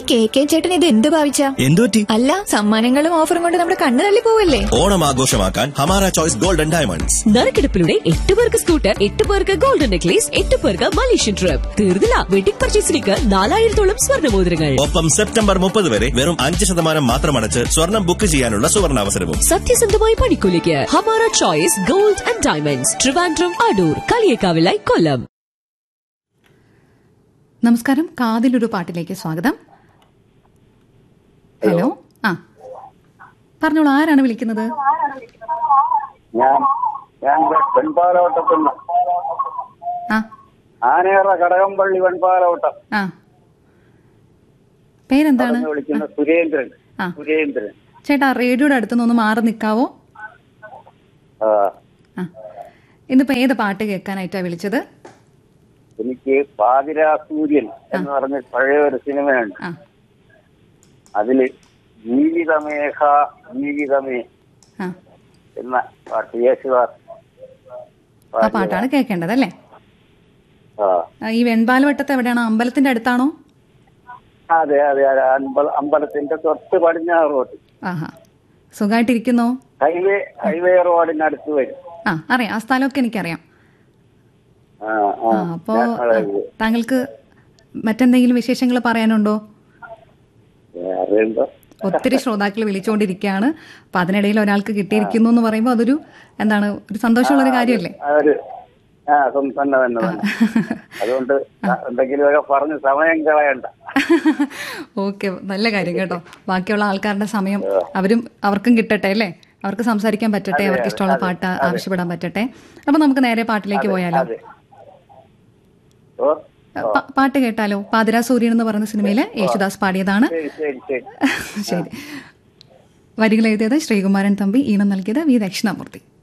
K K ചേട്ടൻ ഇത് എന്ത് ഭാവിച്ച എന്തുപറ്റി അല്ല സമ്മാനങ്ങളും ഓഫറും കൊണ്ട് നമ്മുടെ കണ്ണു തള്ളി പോവല്ലേ ഓണം ആഘോഷമാക്കാൻ ഹമാര ചോയ്സ് ഗോൾഡൻ ഡയമണ്ട്സ് നറുക്കെടുപ്പിലൂടെ എട്ട് പേർക്ക് സ്കൂട്ടർ എട്ട് പേർക്ക് ഗോൾഡൻ നെക്ലേസ് എട്ട് പേർക്ക് മലേഷ്യൻ ട്രിപ്പ് തീർന്നില്ല വെഡിംഗ് പർച്ചേസിലേക്ക് നാലായിരത്തോളം സ്വർണ്ണമോതിരങ്ങൾ ഒപ്പം സെപ്റ്റംബർ മുപ്പത് വരെ വെറും അഞ്ച് ശതമാനം മാത്രം അടച്ച് സ്വർണം ബുക്ക് ചെയ്യാനുള്ള സുവർണാവസരവും സത്യസന്ധമായ പണിക്കൂലിക്ക് Hamara choice gold and diamonds Trivandrum Adoor കളിയേക്കാവിലായി കൊല്ലം നമസ്കാരം കാതിലൊരു പാട്ടിലേക്ക് സ്വാഗതം ഹലോ ആ പറഞ്ഞോളൂ ആരാണ് വിളിക്കുന്നത് ഞാൻ ഞാൻ വെൺപാലവട്ടത്തിൽ ആ ആനേറ കടകംപള്ളി വെൺപാലവട്ടം ആ പേരെന്താണ് എന്ന് വിളിക്കുന്ന സുരേന്ദ്രൻ ആ. സുരേന്ദ്രൻ ചേട്ടാ റേഡിയോയുടെ അടുത്തുനിന്ന് ഒന്ന് മാറി നിൽക്കാവോ ആ, ആ ഇന്നിപ്പോ ഏത് പാട്ട് കേൾക്കാനായിട്ടാ വിളിച്ചത് എനിക്ക് പാതിരാ സൂര്യൻ എന്ന് പറഞ്ഞ പഴയ ഒരു സിനിമയുണ്ട് ആ അതില് ജീവിതമേഘ ജീവിതമേ ആ എന്ന പാട്ട് യേശുദാസ് ആ പാട്ടാണ് കേൾക്കേണ്ടത് അല്ലേ ആ. ആ, ഈ വെൺപാലവട്ടത്ത് എവിടെയാണോ അമ്പലത്തിന്റെ അടുത്താണോ അതെ അതെ അതെ അമ്പല- അമ്പലത്തിന്റെ തൊട്ട് പടിഞ്ഞാറ് റോഡ് ആഹാ സുഖമായിട്ടിരിക്കുന്നോ ഹൈവേ ഹൈവേ റോഡിനടുത്ത് വരും ആ അറിയാം ആ സ്ഥലമൊക്കെ എനിക്കറിയാം ആ, ആ ആ. അപ്പോ ഞാൻ അവിടെ ആ, താങ്കൾക്ക് മറ്റെന്തെങ്കിലും വിശേഷങ്ങൾ പറയാനുണ്ടോ വേറെ എന്തോ ഒത്തിരി ശ്രോതാക്കൾ വിളിച്ചുകൊണ്ടിരിക്കുകയാണ് അപ്പൊ അതിനിടയിൽ ഒരാൾക്ക് കിട്ടിയിരിക്കുന്നു എന്ന് പറയുമ്പോൾ അതൊരു എന്താണ് ഒരു സന്തോഷമുള്ള ഒരു കാര്യമല്ലേ അതൊരു ആ സ്വന്തം തന്നെ തന്നെ തന്നെ അതുകൊണ്ട് എന്തെങ്കിലുമൊക്കെ പറഞ്ഞ് സമയം കളയണ്ട ഓക്കെ നല്ല കാര്യം കേട്ടോ ബാക്കിയുള്ള ആൾക്കാരുടെ സമയം അവരും അവർക്കും കിട്ടട്ടെ അല്ലേ അവർക്ക് സംസാരിക്കാൻ പറ്റട്ടെ അവർക്ക് ഇഷ്ടമുള്ള പാട്ട് ആവശ്യപ്പെടാൻ പറ്റട്ടെ അപ്പൊ നമുക്ക് നേരെ പാട്ടിലേക്ക് പോയാലോ അതെ ഓ പ- പാട്ട് കേട്ടാലോ പാതിരാ സൂര്യൻ എന്ന് പറയുന്ന സിനിമയിലെ യേശുദാസ് പാടിയതാണ് ശരി ശരി ശരി ശരി വരികൾ എഴുതിയത് ശ്രീകുമാരൻ തമ്പി ഈണം നൽകിയത് വി ദക്ഷിണാമൂർത്തി